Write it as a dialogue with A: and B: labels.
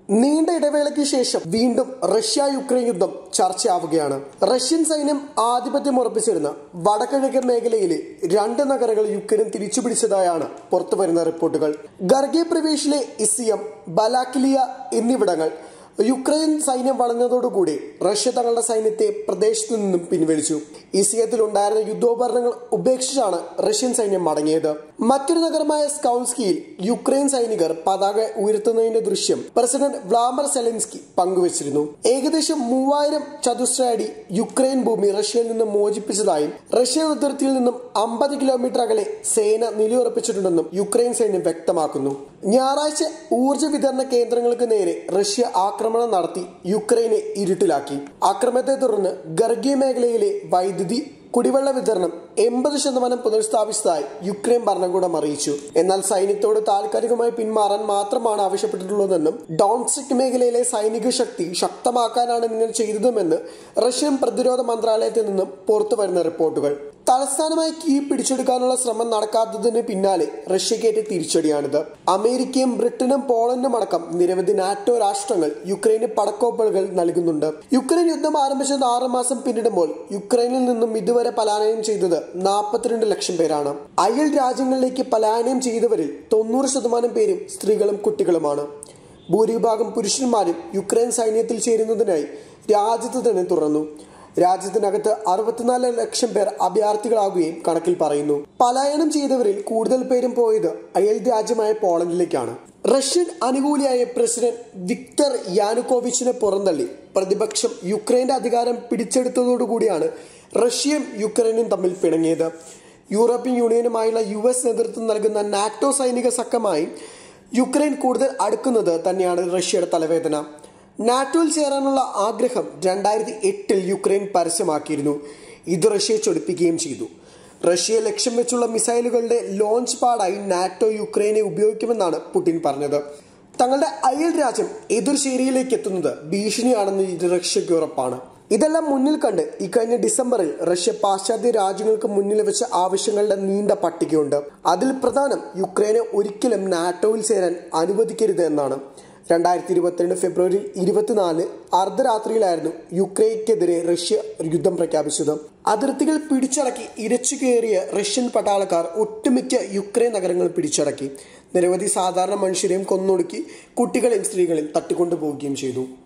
A: നീണ്ട ഇടവേളയ്ക്ക് ശേഷം വീണ്ടും റഷ്യ യുക്രൈൻ യുദ്ധം ചർച്ചയാവുകയാണ് റഷ്യൻ സൈന്യം ആധിപത്യം ഉറപ്പിച്ചിരുന്ന വടക്കിഴക്കൻ മേഖലയിലെ രണ്ട് നഗരങ്ങൾ യുക്രൈൻ തിരിച്ചുപിടിച്ചതായാണ് പുറത്തുവരുന്ന റിപ്പോർട്ടുകൾ ഗർഗെ പ്രവേശിലെ ഇസിയം ബലാക്കിലിയ എന്നിവിടങ്ങൾ യുക്രൈൻ സൈന്യം വളഞ്ഞതോടുകൂടി റഷ്യ തങ്ങളുടെ സൈന്യത്തെ പ്രദേശത്തു നിന്നും പിൻവലിച്ചു ഇസിയത്തിലുണ്ടായിരുന്ന യുദ്ധോപകരണങ്ങൾ ഉപേക്ഷിച്ചാണ് റഷ്യൻ സൈന്യം മടങ്ങിയത് മറ്റൊരു നഗരമായ സ്കൗൺസ്കിയിൽ യുക്രൈൻ സൈനികർ പതാക ഉയർത്തുന്നതിന്റെ ദൃശ്യം പ്രസിഡന്റ് വ്ളാമർ സെലൻസ്കി പങ്കുവച്ചിരുന്നു ഏകദേശം മൂവായിരം ചതുശ്ര അടി യുക്രൈൻ ഭൂമി റഷ്യയിൽ നിന്ന് മോചിപ്പിച്ചതായും റഷ്യൻ അതിർത്തിയിൽ നിന്നും അമ്പത് കിലോമീറ്റർ അകലെ സേന നിലയുറപ്പിച്ചിട്ടുണ്ടെന്നും യുക്രൈൻ സൈന്യം വ്യക്തമാക്കുന്നു ഞായറാഴ്ച ഊർജ്ജ വിതരണ കേന്ദ്രങ്ങൾക്ക് നേരെ റഷ്യ ആക്രമണം നടത്തി യുക്രൈനെ ഇരുട്ടിലാക്കി ആക്രമണത്തെ തുടർന്ന് ഗർഗി മേഖലയിലെ വൈദ്യുതി കുടിവെള്ള വിതരണം എൺപത് ശതമാനം പുനഃസ്ഥാപിച്ചതായി യുക്രൈൻ ഭരണകൂടം അറിയിച്ചു എന്നാൽ സൈന്യത്തോട് താൽക്കാലികമായി പിന്മാറാൻ മാത്രമാണ് ആവശ്യപ്പെട്ടിട്ടുള്ളതെന്നും ഡോൺസിക് മേഖലയിലെ സൈനിക ശക്തി ശക്തമാക്കാനാണ് നിങ്ങൾ ചെയ്തതുമെന്ന് റഷ്യൻ പ്രതിരോധ മന്ത്രാലയത്തിൽ നിന്നും പുറത്തു വരുന്ന റിപ്പോർട്ടുകൾ തലസ്ഥാനമായി കീവ് പിടിച്ചെടുക്കാനുള്ള ശ്രമം നടക്കാത്തതിന് പിന്നാലെ റഷ്യക്കേറ്റ തിരിച്ചടിയാണിത് അമേരിക്കയും ബ്രിട്ടനും പോളണ്ടും അടക്കം നിരവധി നാറ്റോ രാഷ്ട്രങ്ങൾ യുക്രൈന് പടക്കോപ്പലുകൾ നൽകുന്നുണ്ട് യുക്രൈൻ യുദ്ധം ആരംഭിച്ചത് ആറ് മാസം പിന്നിടുമ്പോൾ യുക്രൈനിൽ നിന്നും ഇതുവരെ പലായനം ചെയ്തത് നാൽപ്പത്തിരണ്ട് ലക്ഷം പേരാണ് അയൽ രാജ്യങ്ങളിലേക്ക് പലായനം ചെയ്തവരിൽ തൊണ്ണൂറ് ശതമാനം പേരും സ്ത്രീകളും കുട്ടികളുമാണ് ഭൂരിഭാഗം പുരുഷന്മാരും യുക്രൈൻ സൈന്യത്തിൽ ചേരുന്നതിനായി രാജ്യത്ത് തന്നെ തുറന്നു രാജ്യത്തിനകത്ത് അറുപത്തിനാല് ലക്ഷം പേർ അഭയാർത്ഥികളാകുകയും കണക്കിൽ പറയുന്നു പലായനം ചെയ്തവരിൽ കൂടുതൽ പേരും പോയത് അയൽ രാജ്യമായ പോളണ്ടിലേക്കാണ് റഷ്യൻ അനുകൂലിയായ പ്രസിഡന്റ് വിക്ടർ യാനുക്കോവിച്ചിനെ പുറന്തള്ളി പ്രതിപക്ഷം യുക്രൈന്റെ അധികാരം പിടിച്ചെടുത്തതോടുകൂടിയാണ് റഷ്യയും യുക്രൈനും തമ്മിൽ പിണങ്ങിയത് യൂറോപ്യൻ യൂണിയനുമായുള്ള യു എസ് നേതൃത്വം നൽകുന്ന നാറ്റോ സൈനിക സഖ്യമായി യുക്രൈൻ കൂടുതൽ അടുക്കുന്നത് തന്നെയാണ് റഷ്യയുടെ തലവേദന നാറ്റോയിൽ ചേരാനുള്ള ആഗ്രഹം രണ്ടായിരത്തി എട്ടിൽ യുക്രൈൻ പരസ്യമാക്കിയിരുന്നു ഇത് റഷ്യയെ ചൊടിപ്പിക്കുകയും ചെയ്തു റഷ്യയെ ലക്ഷ്യം വെച്ചുള്ള മിസൈലുകളുടെ ലോഞ്ച് പാഡായി നാറ്റോ യുക്രൈനെ ഉപയോഗിക്കുമെന്നാണ് പുടിൻ പറഞ്ഞത് തങ്ങളുടെ അയൽ രാജ്യം എതിർശേരിയിലേക്ക് എത്തുന്നത് ഭീഷണിയാണെന്ന് ഇത് റഷ്യയ്ക്ക് ഉറപ്പാണ് ഇതെല്ലാം മുന്നിൽ കണ്ട് ഇക്കഴിഞ്ഞ ഡിസംബറിൽ റഷ്യ പാശ്ചാത്യ രാജ്യങ്ങൾക്ക് മുന്നിൽ വെച്ച ആവശ്യങ്ങളുടെ നീണ്ട പട്ടികയുണ്ട് അതിൽ പ്രധാനം യുക്രൈനെ ഒരിക്കലും നാറ്റോയിൽ ചേരാൻ അനുവദിക്കരുത് എന്നാണ് രണ്ടായിരത്തി ഇരുപത്തിരണ്ട് ഫെബ്രുവരി ഇരുപത്തിനാല് അർദ്ധരാത്രിയിലായിരുന്നു യുക്രൈനെതിരെ റഷ്യ യുദ്ധം പ്രഖ്യാപിച്ചത് അതിർത്തികൾ പിടിച്ചടക്കി ഇരച്ചു കയറിയ റഷ്യൻ പട്ടാളക്കാർ ഒട്ടുമിക്ക യുക്രൈൻ നഗരങ്ങൾ പിടിച്ചടക്കി നിരവധി സാധാരണ മനുഷ്യരെയും കൊന്നൊടുക്കി കുട്ടികളെയും സ്ത്രീകളെയും തട്ടിക്കൊണ്ടുപോവുകയും ചെയ്തു